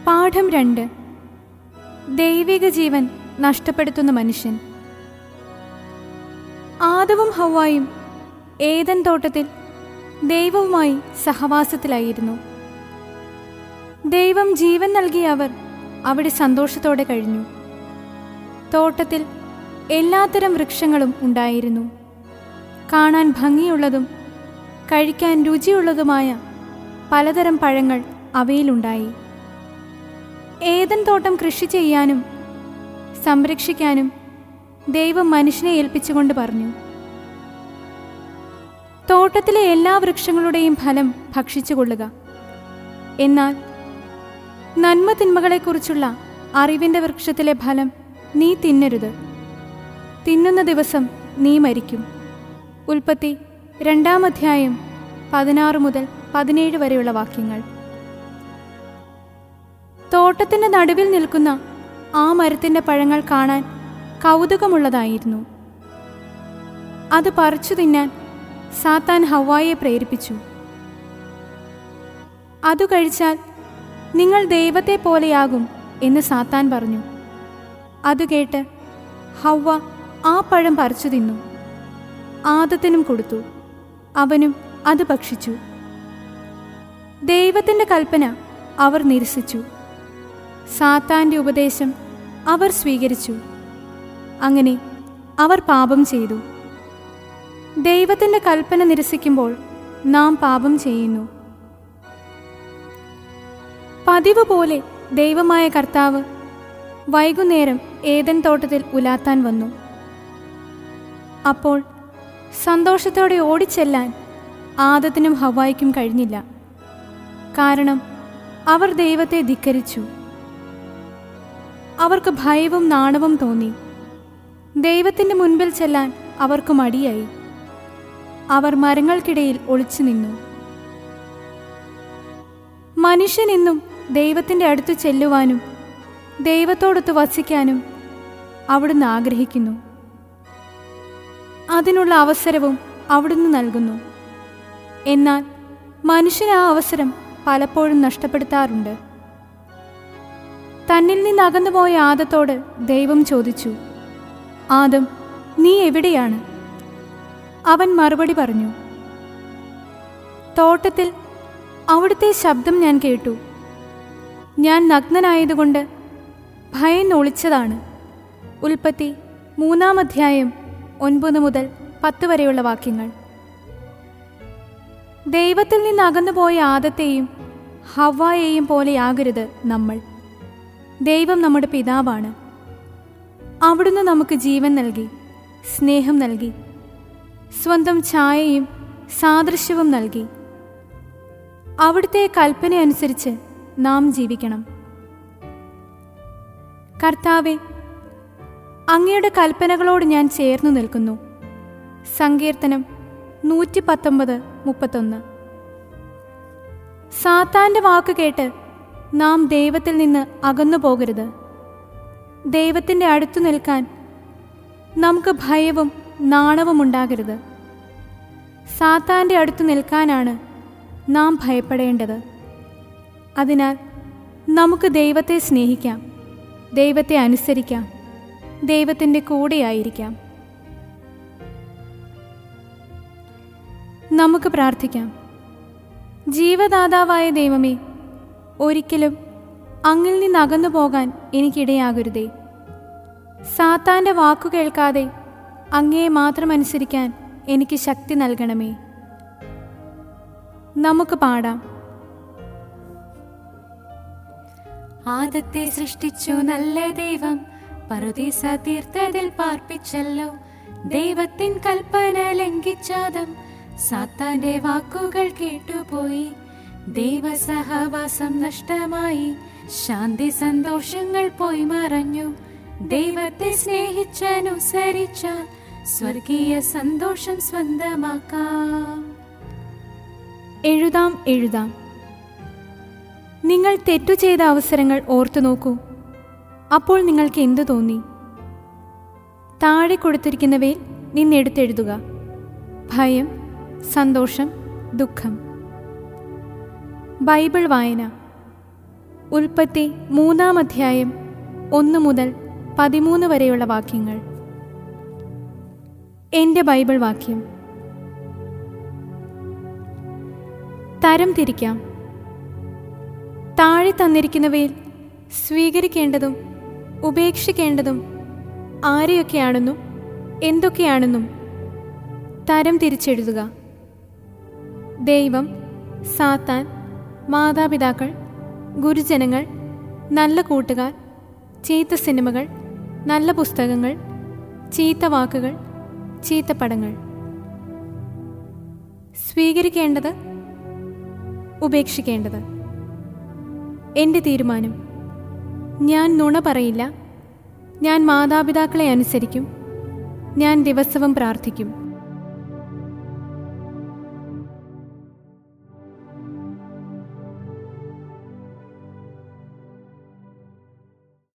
പാഠം രണ്ട് ദൈവിക ജീവൻ നഷ്ടപ്പെടുത്തുന്ന മനുഷ്യൻ ആദവും ഹൗവായും ഏതൻ തോട്ടത്തിൽ ദൈവവുമായി സഹവാസത്തിലായിരുന്നു ദൈവം ജീവൻ നൽകിയ അവർ അവിടെ സന്തോഷത്തോടെ കഴിഞ്ഞു തോട്ടത്തിൽ എല്ലാത്തരം വൃക്ഷങ്ങളും ഉണ്ടായിരുന്നു കാണാൻ ഭംഗിയുള്ളതും കഴിക്കാൻ രുചിയുള്ളതുമായ പലതരം പഴങ്ങൾ അവയിലുണ്ടായി ഏതൻ തോട്ടം കൃഷി ചെയ്യാനും സംരക്ഷിക്കാനും ദൈവം മനുഷ്യനെ ഏൽപ്പിച്ചുകൊണ്ട് പറഞ്ഞു തോട്ടത്തിലെ എല്ലാ വൃക്ഷങ്ങളുടെയും ഫലം ഭക്ഷിച്ചുകൊള്ളുക എന്നാൽ നന്മ തിന്മകളെക്കുറിച്ചുള്ള അറിവിൻ്റെ വൃക്ഷത്തിലെ ഫലം നീ തിന്നരുത് തിന്നുന്ന ദിവസം നീ മരിക്കും ഉൽപ്പത്തി രണ്ടാം അധ്യായം പതിനാറ് മുതൽ പതിനേഴ് വരെയുള്ള വാക്യങ്ങൾ തോട്ടത്തിന്റെ നടുവിൽ നിൽക്കുന്ന ആ മരത്തിന്റെ പഴങ്ങൾ കാണാൻ കൗതുകമുള്ളതായിരുന്നു അത് പറിച്ചു തിന്നാൻ സാത്താൻ ഹവായെ പ്രേരിപ്പിച്ചു അതു കഴിച്ചാൽ നിങ്ങൾ ദൈവത്തെ പോലെയാകും എന്ന് സാത്താൻ പറഞ്ഞു അത് കേട്ട് ഹവ്വ ആ പഴം പറിച്ചു തിന്നു ആദത്തിനും കൊടുത്തു അവനും അത് ഭക്ഷിച്ചു ദൈവത്തിന്റെ കൽപ്പന അവർ നിരസിച്ചു സാത്താന്റെ ഉപദേശം അവർ സ്വീകരിച്ചു അങ്ങനെ അവർ പാപം ചെയ്തു ദൈവത്തിന്റെ കൽപ്പന നിരസിക്കുമ്പോൾ നാം പാപം ചെയ്യുന്നു പതിവ് പോലെ ദൈവമായ കർത്താവ് വൈകുന്നേരം ഏതൻ തോട്ടത്തിൽ ഉലാത്താൻ വന്നു അപ്പോൾ സന്തോഷത്തോടെ ഓടിച്ചെല്ലാൻ ആദത്തിനും ഹവായിക്കും കഴിഞ്ഞില്ല കാരണം അവർ ദൈവത്തെ ധിക്കരിച്ചു അവർക്ക് ഭയവും നാണവും തോന്നി ദൈവത്തിന്റെ മുൻപിൽ ചെല്ലാൻ അവർക്ക് മടിയായി അവർ മരങ്ങൾക്കിടയിൽ ഒളിച്ചു നിന്നു മനുഷ്യൻ എന്നും ദൈവത്തിന്റെ അടുത്ത് ചെല്ലുവാനും ദൈവത്തോടൊത്ത് വസിക്കാനും അവിടുന്ന് ആഗ്രഹിക്കുന്നു അതിനുള്ള അവസരവും അവിടുന്ന് നൽകുന്നു എന്നാൽ മനുഷ്യൻ ആ അവസരം പലപ്പോഴും നഷ്ടപ്പെടുത്താറുണ്ട് തന്നിൽ നിന്ന് അകന്നുപോയ ആദത്തോട് ദൈവം ചോദിച്ചു ആദം നീ എവിടെയാണ് അവൻ മറുപടി പറഞ്ഞു തോട്ടത്തിൽ അവിടുത്തെ ശബ്ദം ഞാൻ കേട്ടു ഞാൻ നഗ്നനായതുകൊണ്ട് ഭയന്ന് ഒളിച്ചതാണ് ഉൽപ്പത്തി മൂന്നാം അധ്യായം ഒൻപത് മുതൽ പത്ത് വരെയുള്ള വാക്യങ്ങൾ ദൈവത്തിൽ നിന്ന് അകന്നുപോയ ആദത്തെയും ഹവ്വായെയും പോലെയാകരുത് നമ്മൾ ദൈവം നമ്മുടെ പിതാവാണ് അവിടുന്ന് നമുക്ക് ജീവൻ നൽകി സ്നേഹം നൽകി സ്വന്തം ഛായയും സാദൃശ്യവും നൽകി അവിടുത്തെ കൽപ്പന അനുസരിച്ച് നാം ജീവിക്കണം കർത്താവെ അങ്ങയുടെ കൽപ്പനകളോട് ഞാൻ ചേർന്നു നിൽക്കുന്നു സങ്കീർത്തനം നൂറ്റി പത്തൊമ്പത് മുപ്പത്തൊന്ന് സാത്താന്റെ വാക്ക് കേട്ട് നാം ദൈവത്തിൽ നിന്ന് അകന്നു പോകരുത് ദൈവത്തിൻ്റെ അടുത്തു നിൽക്കാൻ നമുക്ക് ഭയവും നാണവും ഉണ്ടാകരുത് സാത്താന്റെ അടുത്തു നിൽക്കാനാണ് നാം ഭയപ്പെടേണ്ടത് അതിനാൽ നമുക്ക് ദൈവത്തെ സ്നേഹിക്കാം ദൈവത്തെ അനുസരിക്കാം ദൈവത്തിൻ്റെ കൂടെയായിരിക്കാം നമുക്ക് പ്രാർത്ഥിക്കാം ജീവദാതാവായ ദൈവമേ ഒരിക്കലും അങ്ങിൽ നിന്ന് അകന്നു പോകാൻ എനിക്കിടയാകരുതേ സാത്താന്റെ വാക്കു കേൾക്കാതെ അങ്ങയെ മാത്രം അനുസരിക്കാൻ എനിക്ക് ശക്തി നൽകണമേ നമുക്ക് പാടാം ആദത്തെ സൃഷ്ടിച്ചു നല്ല ദൈവം പറുദീസ തീർത്ഥതിൽ പാർപ്പിച്ചല്ലോ ദൈവത്തിൻ കൽപ്പന ലംഘിച്ചാദം സാത്താന്റെ വാക്കുകൾ കേട്ടുപോയി ദൈവസഹവാസം നഷ്ടമായി ശാന്തി സന്തോഷങ്ങൾ പോയി മറഞ്ഞു ദൈവത്തെ സ്നേഹിച്ചനുസരിച്ചാൽ സ്വർഗീയ സന്തോഷം സ്വന്തമാക്കാം എഴുതാം എഴുതാം നിങ്ങൾ തെറ്റു ചെയ്ത അവസരങ്ങൾ ഓർത്തു നോക്കൂ അപ്പോൾ നിങ്ങൾക്ക് എന്തു തോന്നി താഴെ കൊടുത്തിരിക്കുന്നവയിൽ നിന്നെടുത്തെഴുതുക ഭയം സന്തോഷം ദുഃഖം ബൈബിൾ വായന ഉൽപ്പത്തി മൂന്നാം അധ്യായം ഒന്ന് മുതൽ പതിമൂന്ന് വരെയുള്ള വാക്യങ്ങൾ എൻ്റെ ബൈബിൾ വാക്യം തരം തിരിക്കാം താഴെ തന്നിരിക്കുന്നവയിൽ സ്വീകരിക്കേണ്ടതും ഉപേക്ഷിക്കേണ്ടതും ആരെയൊക്കെയാണെന്നും എന്തൊക്കെയാണെന്നും തരം തിരിച്ചെഴുതുക ദൈവം സാത്താൻ മാതാപിതാക്കൾ ഗുരുജനങ്ങൾ നല്ല കൂട്ടുകാർ ചീത്ത സിനിമകൾ നല്ല പുസ്തകങ്ങൾ ചീത്ത വാക്കുകൾ ചീത്ത പടങ്ങൾ സ്വീകരിക്കേണ്ടത് ഉപേക്ഷിക്കേണ്ടത് എൻ്റെ തീരുമാനം ഞാൻ നുണ പറയില്ല ഞാൻ മാതാപിതാക്കളെ അനുസരിക്കും ഞാൻ ദിവസവും പ്രാർത്ഥിക്കും